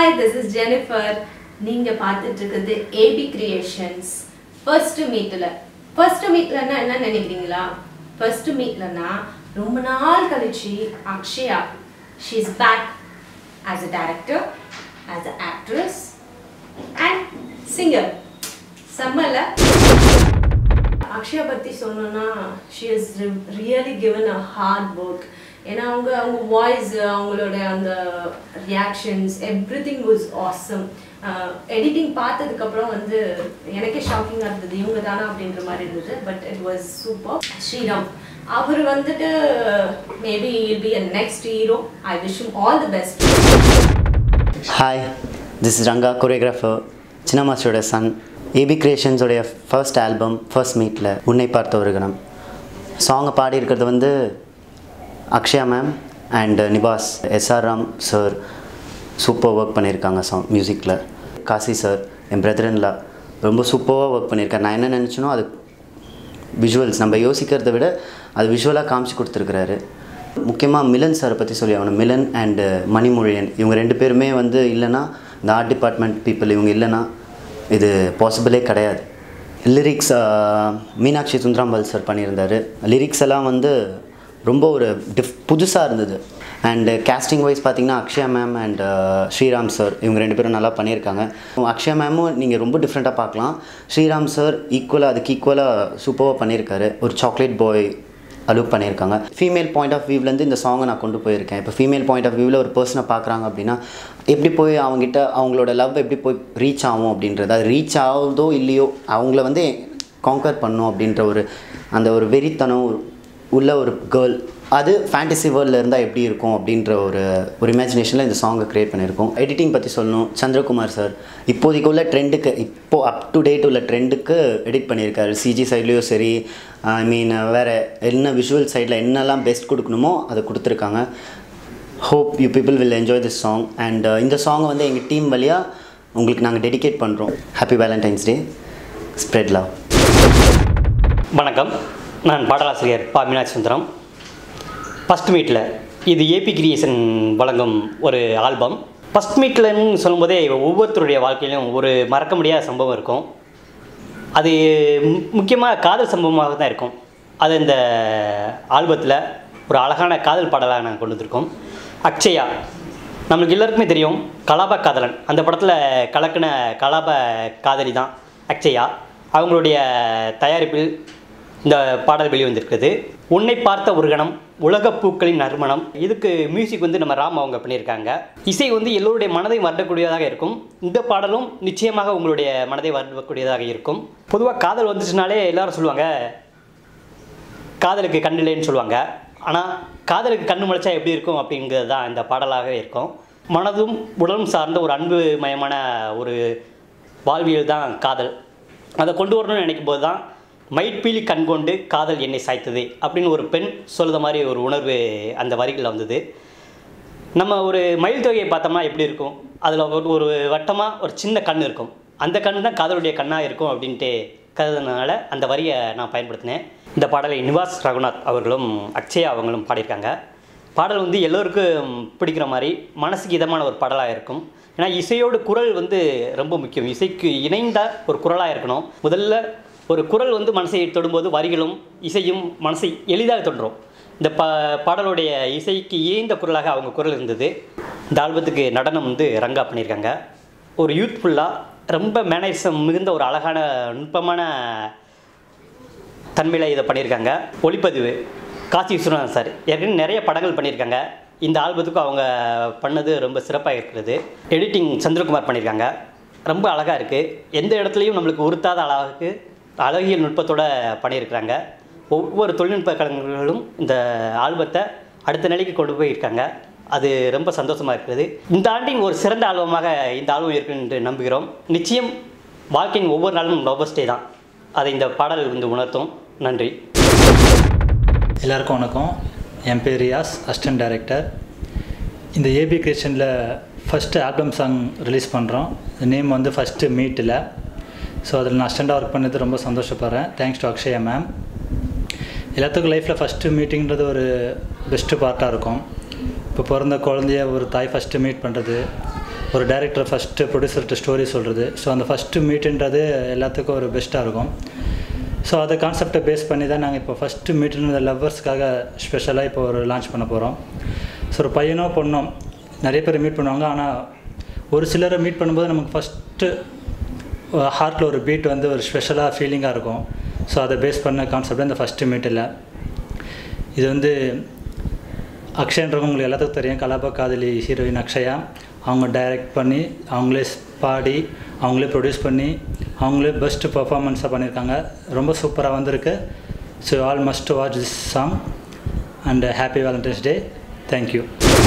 hi this is Jennifer நீங்க பார்த்துட்டு இருக்கிறது ஏபி கிரியேஷன்ஸ் ஃபர்ஸ்ட் மீட்ல ஃபர்ஸ்ட் மீட்லன்னா என்ன நினைக்கிறீங்களா ஃபர்ஸ்ட் மீட்லனா ரொம்ப நாள் கழிச்சு Akshaya she is back as a director as a actress and singer செம்மல அக்ஷயா பற்றி சொல்லணும்னா she is really given a hard work ஏன்னா அவங்க அவங்க வாய்ஸ் அவங்களோட அந்த reactions everything was awesome editing பார்த்ததுக்கப்புறம் வந்து எனக்கே ஷாக்கிங்காக இருந்தது இவங்க தானா அப்படின்ற மாதிரி இருந்தது but it was super Sriram அவர் வந்துட்டு maybe will be a next hero I wish all the best hi this is Ranga choreographer சின்ன மாஸ்டரோட சன் ஏபி கிரியேஷன்ஸோடைய ஃபர்ஸ்ட் ஆல்பம் ஃபர்ஸ்ட் மீட்டில் உன்னை பார்த்த ஒரு கணம் சாங்கை பாடியிருக்கிறது வந்து அக்ஷயா மேம் அண்ட் நிபாஸ் SR Ram sir super work பண்ணியிருக்காங்க சாங் மியூசிக்கில் காசி சார் என் பிரதரன்லா ரொம்ப சூப்பராக ஒர்க் பண்ணியிருக்காரு நான் என்ன நினச்சனோ அது விஷுவல்ஸ் நம்ம யோசிக்கிறத விட அது விஷுவலாக காமிச்சு கொடுத்துருக்குறாரு முக்கியமாக மிலன் சாரை பற்றி சொல்லி ஆகணும் மிலன் அண்டு மணிமொழியன் இவங்க ரெண்டு பேருமே வந்து இல்லைன்னா இந்த ஆர்ட் டிபார்ட்மெண்ட் பீப்புள் இவங்க இல்லைன்னா இது பாசிபிளே கிடையாது லிரிக்ஸ் மீனாட்சி சுந்தராம்பால் சார் பண்ணியிருந்தார் லிரிக்ஸ் எல்லாம் வந்து ரொம்ப ஒரு டிஃப் புதுசாக இருந்தது அண்டு கேஸ்டிங் வைஸ் பார்த்தீங்கன்னா Akshaya ma'am and Sriram sir இவங்க ரெண்டு பேரும் நல்லா பண்ணியிருக்காங்க அக்ஷயா மேமும் நீங்கள் ரொம்ப டிஃப்ரெண்ட்டாக பார்க்கலாம் ஸ்ரீராம் சார் ஈக்குவலாக அதுக்கு ஈக்குவலாக சூப்பராக பண்ணியிருக்காரு ஒரு சாக்லேட் பாய் அலூப் பண்ணியிருக்காங்க ஃபீமேல் பாயிண்ட் ஆஃப் வியூவிலேருந்து இந்த சாங்கை நான் கொண்டு போயிருக்கேன் இப்போ ஃபீமேல் பாயிண்ட் ஆஃப் வியூவில் ஒரு பர்சனை பார்க்குறாங்க அப்படின்னா எப்படி போய் அவங்ககிட்ட அவங்களோட லவ் எப்படி போய் ரீச் ஆகும் அப்படின்றது அது ரீச் ஆகுதோ இல்லையோ அவங்கள வந்து காங்கர் பண்ணும் அப்படின்ற ஒரு அந்த ஒரு வெறித்தனம் ஒரு உள்ள ஒரு கேர்ள் அது ஃபேண்டசி வேர்ல்டில் இருந்தால் எப்படி இருக்கும் அப்படின்ற ஒரு ஒரு இமேஜினேஷனில் இந்த சாங்கை க்ரியேட் பண்ணியிருக்கோம் எடிட்டிங் பற்றி சொல்லணும் சந்திரகுமார் சார் இப்போதைக்கு உள்ள ட்ரெண்டுக்கு இப்போது அப் டு டேட் உள்ள ட்ரெண்டுக்கு எடிட் பண்ணியிருக்காரு சிஜி சைட்லேயும் சரி ஐ மீன் வேறு என்ன விஷுவல் சைடில் என்னெல்லாம் பெஸ்ட் கொடுக்கணுமோ அதை கொடுத்துருக்காங்க hope you people will enjoy this song and இந்த சாங்கை வந்து எங்கள் டீம் வழியாக உங்களுக்கு நாங்கள் டெடிகேட் பண்ணுறோம் happy Valentine's day spread love வணக்கம் நான் பாடலாசிரியர் பா மீனாட்சி சுந்தரம் ஃபஸ்ட் மீட்டில் இது ஏபி கிரியேஷன் வழங்கும் ஒரு ஆல்பம் ஃபஸ்ட் மீட்லன்னு சொல்லும்போதே ஒவ்வொருத்தருடைய வாழ்க்கையிலும் ஒரு மறக்க முடியாத சம்பவம் இருக்கும் அது முக்கியமாக காதல் சம்பவமாக தான் இருக்கும் அது இந்த ஆல்பத்தில் ஒரு அழகான காதல் பாடலாக நாங்கள் கொண்டு வந்திருக்கோம் அக்ஷயா நம்மளுக்கு எல்லாருக்குமே தெரியும் கலாப காதலன் அந்த படத்தில் கலக்கின கலாப காதலி தான் அக்ஷயா அவங்களுடைய தயாரிப்பில் இந்த பாடல் வெளிவந்திருக்கிறது உன்னை பார்த்த ஒரு கணம் உலகப் பூக்களின் நறுமணம் இதுக்கு மியூசிக் வந்து நம்ம ராம் அவங்க பண்ணியிருக்காங்க இசை வந்து எல்லோருடைய மனதை வருடக்கூடியதாக இருக்கும் இந்த பாடலும் நிச்சயமாக உங்களுடைய மனதை வருடக்கூடியதாக இருக்கும் பொதுவாக காதல் வந்துச்சுனாலே எல்லாரும் சொல்லுவாங்க காதலுக்கு கண் இல்லைன்னு சொல்லுவாங்க ஆனால் காதலுக்கு கண்ணு முளைச்சா எப்படி இருக்கும் அப்படிங்கிறது தான் இந்த பாடலாகவே இருக்கும் மனதும் உடலும் சார்ந்த ஒரு அன்பு மயமான ஒரு வாழ்வியல் தான் காதல் அதை கொண்டு வரணும்னு நினைக்கும் போது தான் மயிற்பீலி கண் கொண்டு காதல் என்னை சாய்த்தது அப்படின்னு ஒரு பெண் சொல்லுத மாதிரி ஒரு உணர்வு அந்த வரிகளில் வந்தது நம்ம ஒரு மயில் தொகையை பார்த்தோம்னா எப்படி இருக்கும் அதில் ஒரு ஒரு வட்டமாக ஒரு சின்ன கண் இருக்கும் அந்த கண் தான் காதலுடைய கண்ணாக இருக்கும் அப்படின்ட்டு கருதுனால அந்த வரியை நான் பயன்படுத்தினேன் இந்த பாடலை நிவாஸ் ரகுநாத் அவர்களும் அக்ஷயா அவங்களும் பாடியிருக்காங்க பாடல் வந்து எல்லோருக்கும் பிடிக்கிற மாதிரி மனசுக்கு இதமான ஒரு பாடலாக இருக்கும் ஏன்னா இசையோடு குரல் வந்து ரொம்ப முக்கியம் இசைக்கு இணைந்த ஒரு குரலாக இருக்கணும் முதல்ல ஒரு குரல் வந்து மனசை தொடும்போது வரிகளும் இசையும் மனசை எளிதாக தொன்றும் இந்த ப பாடலுடைய இசைக்கு இயந்த குரலாக அவங்க குரல் இருந்தது இந்த ஆல்பத்துக்கு நடனம் வந்து ரங்கா பண்ணியிருக்காங்க ஒரு யூத்ஃபுல்லாக ரொம்ப மேனரிசம் மிகுந்த ஒரு அழகான நுட்பமான தன்மையில் இதை பண்ணியிருக்காங்க ஒளிப்பதிவு காசி விஸ்வநாதன் சார் ஏற்கனவே நிறைய படங்கள் பண்ணியிருக்காங்க இந்த ஆல்பத்துக்கும் அவங்க பண்ணது ரொம்ப சிறப்பாக இருக்கிறது எடிட்டிங் சந்திரகுமார் பண்ணியிருக்காங்க ரொம்ப அழகாக இருக்குது எந்த இடத்துலையும் நம்மளுக்கு உறுத்தாத அளவுக்கு அழகியல் நுட்பத்தோடு பண்ணியிருக்கிறாங்க ஒவ்வொரு தொழில்நுட்ப கலைஞர்களும் இந்த ஆல்பத்தை அடுத்த நிலைக்கு கொண்டு போயிருக்காங்க அது ரொம்ப சந்தோஷமாக இருக்கிறது இந்த ஆண்டின் ஒரு சிறந்த ஆல்பமாக இந்த ஆல்பம் இருக்கு என்று நம்புகிறோம் நிச்சயம் வாழ்க்கையின் ஒவ்வொரு நாளும் லவ்வஸ் டே தான் அதை இந்த பாடல் வந்து உணர்த்தும் நன்றி எல்லாருக்கும் வணக்கம் என் பேர் ரியாஸ் அசிஸ்டன்ட் டைரக்டர் இந்த ஏபி கிரியேஷனில் ஃபஸ்ட்டு ஆல்பம் சாங் ரிலீஸ் பண்ணுறோம் நேம் வந்து ஃபஸ்ட்டு மீட்டில் ஸோ அதில் நான் அசிஸ்டண்ட்டாக ஒர்க் பண்ணது ரொம்ப சந்தோஷப்படுறேன் தேங்க்ஸ் டு அக்ஷயா மேம் எல்லாத்துக்கும் லைஃப்பில் ஃபஸ்ட்டு மீட்டிங்கிறது ஒரு பெஸ்ட்டு பார்ட்டாக இருக்கும் இப்போ பிறந்த குழந்தைய ஒரு தாய் ஃபஸ்ட்டு மீட் பண்ணுறது ஒரு டைரக்டர் ஃபஸ்ட்டு ப்ரொடியூசர்கிட்ட ஸ்டோரி சொல்கிறது ஸோ அந்த ஃபஸ்ட்டு மீட்டுன்றது எல்லாத்துக்கும் ஒரு பெஸ்ட்டாக இருக்கும் ஸோ அதை கான்செப்டை பேஸ் பண்ணி தான் நாங்கள் இப்போ ஃபஸ்ட்டு மீட்டுன்ற லவ்வர்ஸ்க்காக ஸ்பெஷலாக இப்போ ஒரு லான்ச் பண்ண போகிறோம் ஸோ ஒரு பையனோ பொண்ணோ நிறைய பேர் மீட் பண்ணுவாங்க ஆனால் ஒரு சிலரை மீட் பண்ணும்போது நமக்கு ஃபஸ்ட்டு ஹார்ட்டில் ஒரு பீட் வந்து ஒரு ஸ்பெஷலாக ஃபீலிங்காக இருக்கும் ஸோ அதை பேஸ் பண்ண கான்செப்ட் இந்த ஃபஸ்ட்டு மீட்டில் இது வந்து அக்ஷயன்றவங்க உங்களுக்கு எல்லாத்துக்கும் தெரியும் கலாபா காதலி ஹீரோயின் அக்ஷயா அவங்க டைரக்ட் பண்ணி அவங்களே பாடி அவங்களே ப்ரொடியூஸ் பண்ணி அவங்களே பெஸ்ட்டு பர்ஃபார்மன்ஸாக பண்ணியிருக்காங்க ரொம்ப சூப்பராக வந்திருக்கு so all must watch this song and happy Valentine's day thank you